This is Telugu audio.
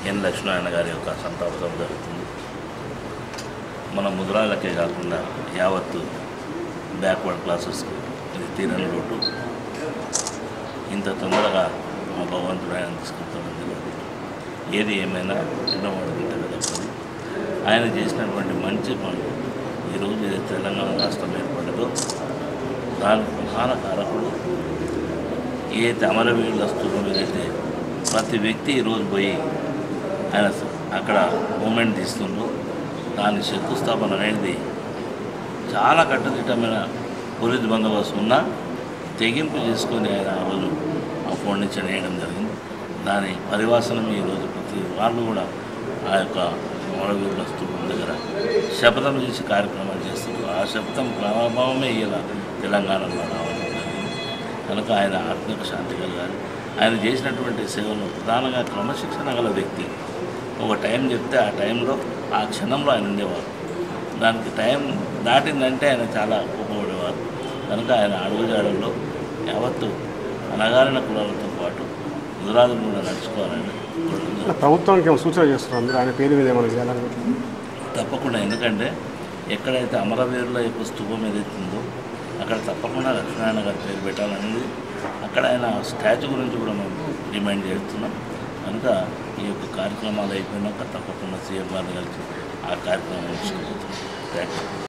ఎన్ లక్ష్మీనారాయణ గారి యొక్క సంతాప సభ జరుగుతుంది మన ముద్రాలకే కాకుండా యావత్తు బ్యాక్వర్డ్ క్లాసెస్కి ఇది తీరని లోటు ఇంత తొందరగా మా భగవంతుడు ఆయన తీసుకుంటామని తెలియదు ఏది ఏమైనా చిన్నవాడుకుంటే తప్పదు ఆయన చేసినటువంటి మంచి పనులు ఈరోజు ఏదైతే తెలంగాణ రాష్ట్రం ఏర్పడ్డదో దానికి ప్రధాన కారకుడు ఏదైతే అమరవీరుల స్థూపం ఏదైతే ప్రతి వ్యక్తి ఈరోజు పోయి ఆయన స- అక్కడ మూమెంట్ తీస్తుండ్రో దాని శంకుస్థాపన అనేది చాలా కట్టుదిట్టమైన పోలీస్ బందోబస్తు ఉన్నా తెగింపు చేసుకొని ఆయన ఆ రోజు ఆ ఫౌండేషన్ వేయడం జరిగింది దాని పరివాసనం ఈరోజు ప్రతి వాళ్ళు కూడా ఆ యొక్క అమరవీరుల స్థూపం దగ్గర శపథం చేసి కార్యక్రమాలు చేస్తారు ఆ శపథం ప్రభావమే ఇలా తెలంగాణలో రావడం జరిగింది కనుక ఆయన ఆత్మకు శాంతి కలగాలి ఆయన చేసినటువంటి సేవలు ప్రధానంగా క్రమశిక్షణ గల వ్యక్తి ఒక టైం చెప్తే ఆ టైంలో ఆ క్షణంలో ఆయన ఉండేవారు దానికి టైం దాటిందంటే ఆయన చాలా కోపపడేవారు కనుక ఆయన అడుగుజాడల్లో యావత్తు అనగారిన కులాలతో పాటు గుజరాతులు కూడా నడుచుకోవాలని కోరుతున్నాను. ప్రభుత్వానికి ఏమైనా సూచన చేస్తున్నారు మీరు ఆయన పేరు మీద ఏమైనా చేయాలని తప్పకుండా ఎందుకంటే ఎక్కడైతే అమరవీరుల యొక్క స్థూపం ఏదైతే ఉందో అక్కడ తప్పకుండా లక్ష్మీనారాయణ గారి పేరు పెట్టాలనేది అక్కడ ఆయన స్టాచ్యూ గురించి కూడా మేము డిమాండ్ చేస్తున్నాం కనుక ఈ యొక్క కార్యక్రమాలు అయిపోయినాక తప్పకుండా సీఎం గారిని కలిసి ఆ కార్యక్రమం తీసుకుపోతున్నాం థ్యాంక్ యూ